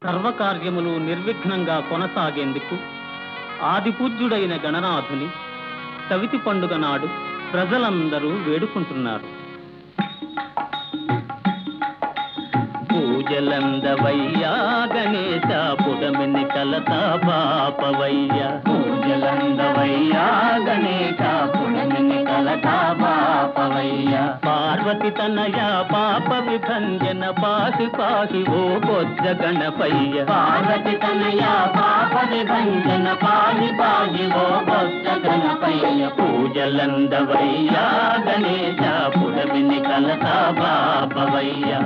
సర్వకార్యములు నిర్విఘ్నంగా కొనసాగేందుకు ఆదిపూజ్యుడైన గణనాథుని చవితి పండుగ నాడు ప్రజలందరూ వేడుకుంటున్నారు పూజలందవయ్యా గణేశ పుడమిని కలతా పాపవయ్యా పూజలందవయ్యా గణేశ పుడమిని కలతా పాపవయ్యా పార్వతి తనయ పాప విభంజన పాసి పాసి ఓ బొజ్జ గణపయ్య పార్వతి తనయ పాప విభంజన పాసి పాసి ఓ బొజ్జ గణపయ్య పూజలందవయ్యా గణేశ పుడమిని కలతా పాపవయ్యా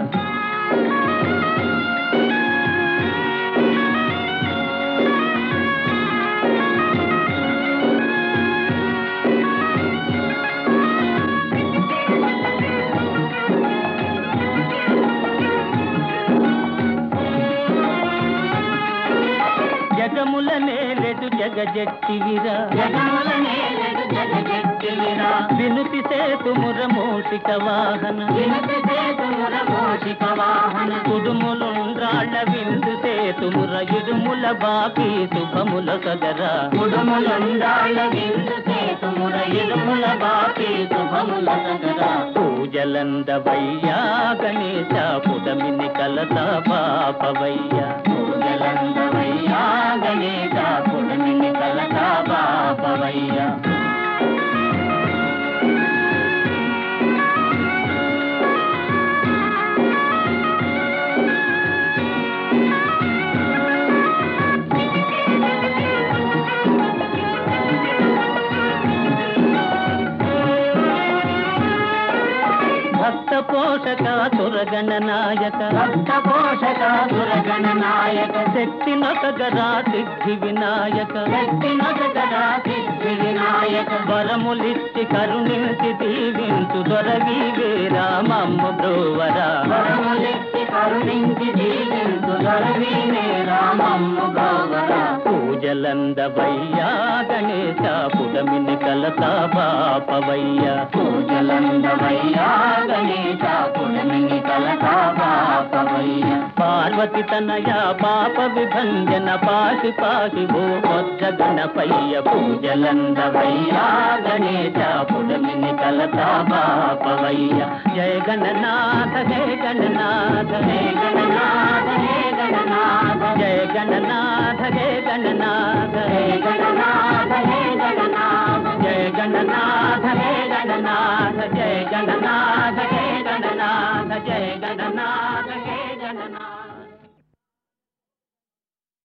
జగముల నేలెడు జగజెట్టివిరా జగముల నేలెడు జగజెట్టివిరా. వినుతి సేతు మురమూషిక వాహన వినుతి సేతుముర మోషిక వాహన. కుడుములుండ్రాళ్ళ విందు సేతుముర ఇరుముల బాపి శుభముల సగరా కుడుములుండాళ్ళ విందు సేతుముర ఇరుముల బాపి శుభముల సగరా. పూజలందవయ్యా గణేశ పుడమిని కలత పాపవయ్యా పూజలందవయ్యా గణేశ పుడమిని కలతా బాపవయ్యా. భక్త పోషక సురగణ నాయక భక్త పోషక సురగణ నాయక శక్తి నొసగరా సిద్ధి వినాయక శక్తి నొసగరా సిద్ధి వినాయక వరములిచ్చి కరుణించి దీవించు దొరవి వేరామమ్మ బ్రోవరా వరములెత్తి కరుణించి జీవించు దొరవీనే రామమ్మ గోవర పూజలందవయ్యా గణేశ పుడమిని కలత పాపవయ్యా పూజలందవయ్యా గణేశ పుడమిని కలతా బాపవయ్య పార్వతి తనయ పాప విభంజన పాసి పాసి ఓ వజ్ర గణపయ్య పూజలందవయ్యా గణేశ పుడమిని కలత పాపవయ్య జయ గణనాథ జయ గణనాథ హే జయ గణనాథ హే గణనాథ జయ గణనాథ జయ గణనాథ